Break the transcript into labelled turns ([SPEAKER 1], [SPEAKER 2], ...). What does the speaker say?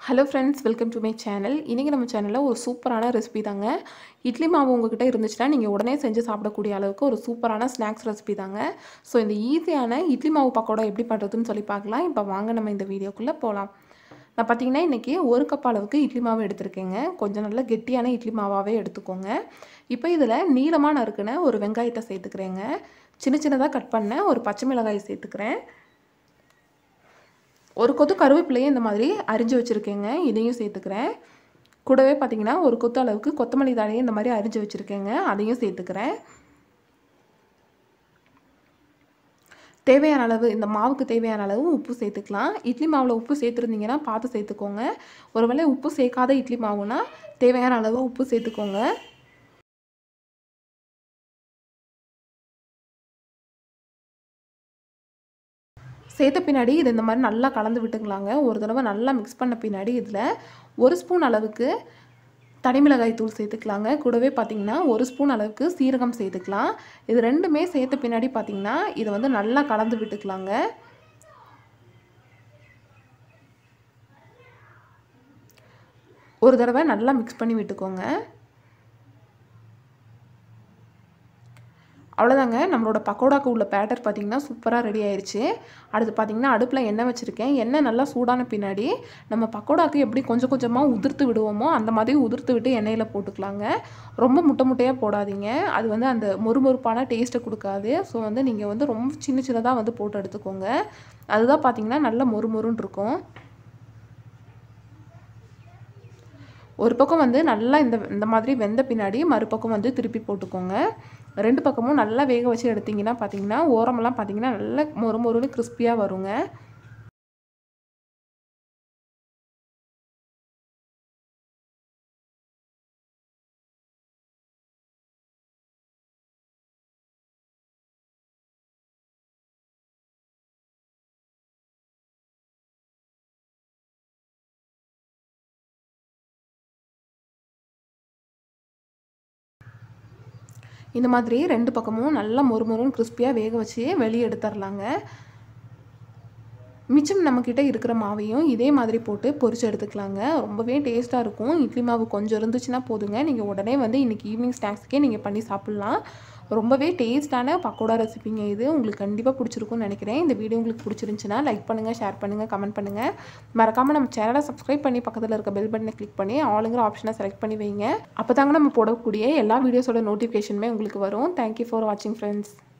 [SPEAKER 1] hello friends welcome to my channel இன்றைக்கி நம்ம சேனலில் ஒரு சூப்பரான ரெசிபி தாங்க இட்லி மாவு உங்ககிட்ட இருந்துச்சுன்னா நீங்கள் உடனே செஞ்சு சாப்பிடக்கூடிய அளவுக்கு ஒரு சூப்பரான ஸ்நாக்ஸ் ரெசிபி தாங்க ஸோ இந்த ஈஸியான இட்லி மாவு பக்கோடா எப்படி பண்ணுறதுன்னு சொல்லி பார்க்கலாம் இப்போ வாங்க நம்ம இந்த வீடியோக்குள்ளே போகலாம் நான் பார்த்தீங்கன்னா இன்றைக்கி ஒரு கப் அளவுக்கு இட்லி மாவு எடுத்திருக்கேங்க கொஞ்சம் நல்ல கெட்டியான இட்லி மாவாகவே எடுத்துக்கோங்க இப்போ இதில் நீளமாக நறுக்குன ஒரு வெங்காயத்தை சேர்த்துக்கிறேங்க சின்ன சின்னதாக கட் பண்ண ஒரு பச்சை மிளகாய் சேர்த்துக்கிறேன் ஒரு கொத்து கருவேப்பிலையும் இந்த மாதிரி அரிஞ்சு வச்சுருக்கேங்க இதையும் சேர்த்துக்கிறேன் கூடவே பார்த்திங்கன்னா ஒரு கொத்து அளவுக்கு கொத்தமல்லி தாழையும் இந்த மாதிரி அரிஞ்சு வச்சுருக்கேங்க அதையும் சேர்த்துக்கிறேன் தேவையான அளவு இந்த மாவுக்கு தேவையான அளவு உப்பு சேர்த்துக்கலாம் இட்லி மாவில் உப்பு சேர்த்துருந்தீங்கன்னா பார்த்து சேர்த்துக்கோங்க ஒருவேளை உப்பு சேர்க்காத இட்லி மாவுனா தேவையான அளவு உப்பு சேர்த்துக்கோங்க சேர்த்த பின்னாடி இது இந்த மாதிரி நல்லா கலந்து விட்டுங்களாங்க ஒரு தடவை நல்லா மிக்ஸ் பண்ண பின்னாடி இதில் ஒரு ஸ்பூன் அளவுக்கு தனிமிளகாய் தூள் சேர்த்துக்கலாங்க கூடவே பார்த்திங்கன்னா ஒரு ஸ்பூன் அளவுக்கு சீரகம் சேர்த்துக்கலாம் இது ரெண்டுமே சேர்த்த பின்னாடி பார்த்திங்கன்னா இதை வந்து நல்லா கலந்து விட்டுக்கலாங்க ஒரு தடவை நல்லா மிக்ஸ் பண்ணி விட்டுக்கோங்க அவ்வளோதாங்க நம்மளோட பக்கோடாக்கு உள்ள பேட்டர் பார்த்திங்கன்னா சூப்பராக ரெடி ஆயிடுச்சு அடுத்து பார்த்திங்கன்னா அடுப்பில் எண்ணெய் வச்சுருக்கேன் எண்ணெய் நல்லா சூடான பின்னாடி நம்ம பக்கோடாக்கு எப்படி கொஞ்சம் கொஞ்சமாக உதிர்த்து விடுவோமோ அந்த மாதிரி உதிர்த்து விட்டு எண்ணெயில் போட்டுக்கலாங்க ரொம்ப முட்டை முட்டையாக போடாதீங்க அது வந்து அந்த மொறுமொறுப்பான டேஸ்ட்டை கொடுக்காது ஸோ வந்து நீங்கள் வந்து ரொம்ப சின்ன சின்னதாக வந்து போட்டு எடுத்துக்கோங்க அதுதான் பார்த்திங்கன்னா நல்லா மொறுமொறுன்னு இருக்கும் ஒரு பக்கம் வந்து நல்லா இந்த இந்த மாதிரி வெந்த பின்னாடி மறுபக்கம் வந்து திருப்பி போட்டுக்கோங்க ரெண்டு பக்கமும் நல்லா வேக வச்சு எடுத்திங்கன்னா பார்த்தீங்கன்னா ஓரமெல்லாம் பார்த்தீங்கன்னா நல்லா மொறு மொறுன்னு கிறிஸ்பியாக வருங்க இந்த மாதிரி ரெண்டு பக்கமும் நல்லா மொறு மொறுன்னு கிறிஸ்பியாக வேக வச்சு வெளியே எடுத்துடலாங்க மிச்சம் நம்மக்கிட்ட இருக்கிற மாவையும் இதே மாதிரி போட்டு பொரிச்சு எடுத்துக்கலாங்க ரொம்பவே டேஸ்ட்டாக இருக்கும் இட்லி மாவு கொஞ்சம் இருந்துச்சுன்னா போதுங்க நீங்கள் உடனே வந்து இன்றைக்கி ஈவினிங் ஸ்நாக்ஸ்க்கே நீங்கள் பண்ணி சாப்பிட்லாம் ரொம்பவே டேஸ்ட்டான பக்கோடா ரெசிபிங்க இது உங்களுக்கு கண்டிப்பாக பிடிச்சிருக்கும்னு நினைக்கிறேன் இந்த வீடியோ உங்களுக்கு பிடிச்சிருந்துச்சுன்னா லைக் பண்ணுங்கள் ஷேர் பண்ணுங்கள் கமெண்ட் பண்ணுங்கள் மறக்காமல் நம்ம சேனலை சப்ஸ்கிரைப் பண்ணி பக்கத்தில் இருக்க பெல் பட்டனை கிளிக் பண்ணி ஆளுங்கிற ஆப்ஷனை செலக்ட் பண்ணி வைங்க அப்போ தாங்க நம்ம போடக்கூடிய எல்லா வீடியோஸோட நோட்டிஃபிகேஷனுமே உங்களுக்கு வரும் தேங்க்யூ ஃபார் வாட்சிங் ஃப்ரெண்ட்ஸ்